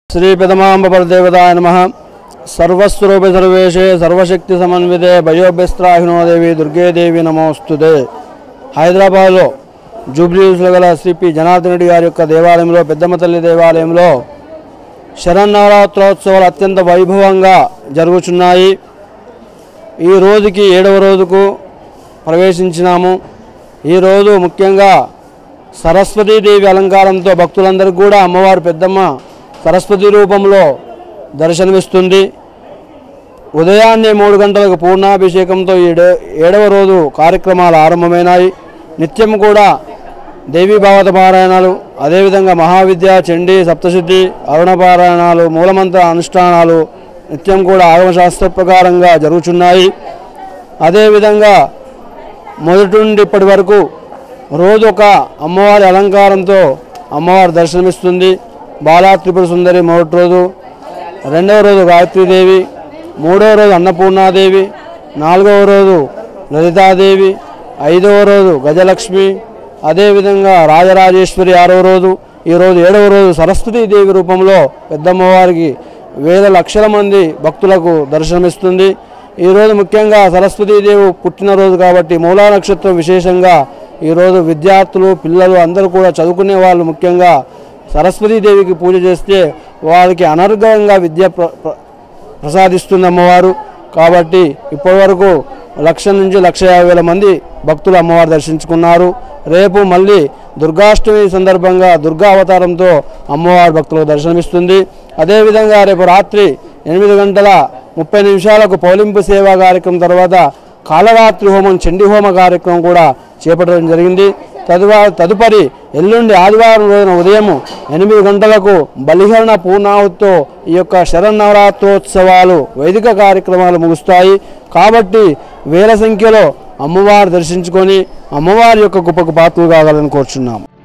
శ్రీ పెదమాంబపరదేవతాయ నమ సర్వస్వరూప సర్వేషే సర్వశక్తి సమన్వితే భయోభ్యస్త్రాహినో దేవి దుర్గేదేవి నమోస్తుదే హైదరాబాద్లో జూబ్లీహిల్స్లో గల శ్రీ పి జనార్దన్ రెడ్డి గారి యొక్క దేవాలయంలో పెద్దమ్మ తల్లి దేవాలయంలో శరన్నవరాత్రోత్సవాలు అత్యంత వైభవంగా జరుగుచున్నాయి ఈ రోజుకి ఏడవ రోజుకు ప్రవేశించినాము ఈరోజు ముఖ్యంగా సరస్వతీదేవి అలంకారంతో భక్తులందరికీ కూడా అమ్మవారు పెద్దమ్మ సరస్వతి రూపంలో దర్శనమిస్తుంది ఉదయాన్నే మూడు గంటలకు పూర్ణాభిషేకంతో ఏడ ఏడవ రోజు కార్యక్రమాలు ఆరంభమైనాయి నిత్యం కూడా దేవీ భావత పారాయణాలు అదేవిధంగా మహావిద్య చండీ సప్తశుద్ధి అరుణ పారాయణాలు మూలమంత్ర అనుష్ఠానాలు నిత్యం కూడా ఆగమశాస్త్ర ప్రకారంగా జరుగుతున్నాయి అదేవిధంగా మొదటి నుండి ఇప్పటి వరకు రోజు ఒక అమ్మవారి అలంకారంతో అమ్మవారి దర్శనమిస్తుంది బాలా త్రిపుర సుందరి మొదటి రోజు రెండవ రోజు గాయత్రీదేవి మూడవ రోజు అన్నపూర్ణాదేవి నాలుగవ రోజు లలితాదేవి ఐదవ రోజు గజలక్ష్మి అదేవిధంగా రాజరాజేశ్వరి ఆరవ రోజు ఈరోజు ఏడవ రోజు సరస్వతీదేవి రూపంలో పెద్దమ్మవారికి వేల లక్షల మంది భక్తులకు దర్శనమిస్తుంది ఈరోజు ముఖ్యంగా సరస్వతీదేవి పుట్టినరోజు కాబట్టి మూలా నక్షత్రం విశేషంగా ఈరోజు విద్యార్థులు పిల్లలు అందరూ కూడా చదువుకునే వాళ్ళు ముఖ్యంగా సరస్వతీదేవికి పూజ చేస్తే వారికి అనర్గంగా విద్య ప్ర- ప్ర- ప్రసాదిస్తుంది అమ్మవారు కాబట్టి ఇప్పటివరకు లక్ష నుంచి లక్ష యాభై వేల మంది భక్తులు అమ్మవారు దర్శించుకున్నారు రేపు మళ్ళీ దుర్గాష్టమి సందర్భంగా దుర్గా అవతారంతో అమ్మవారి భక్తులకు దర్శనమిస్తుంది అదేవిధంగా రేపు రాత్రి ఎనిమిది గంటల ముప్పై నిమిషాలకు పౌలింపు సేవా కార్యక్రమం తర్వాత కాలరాత్రి హోమం చండీ హోమ కార్యక్రమం కూడా చేపట్టడం జరిగింది తదువారి తదుపరి ఎల్లుండి ఆదివారం రోజున ఉదయం ఎనిమిది గంటలకు బలిహరణ పూర్ణాహుతితో ఈ యొక్క శరన్నవరాత్రోత్సవాలు వైదిక కార్యక్రమాలు ముగుస్తాయి కాబట్టి వేల సంఖ్యలో అమ్మవారు దర్శించుకొని అమ్మవారి యొక్క గొప్పకు పాత్రలు కావాలని కోరుచున్నాము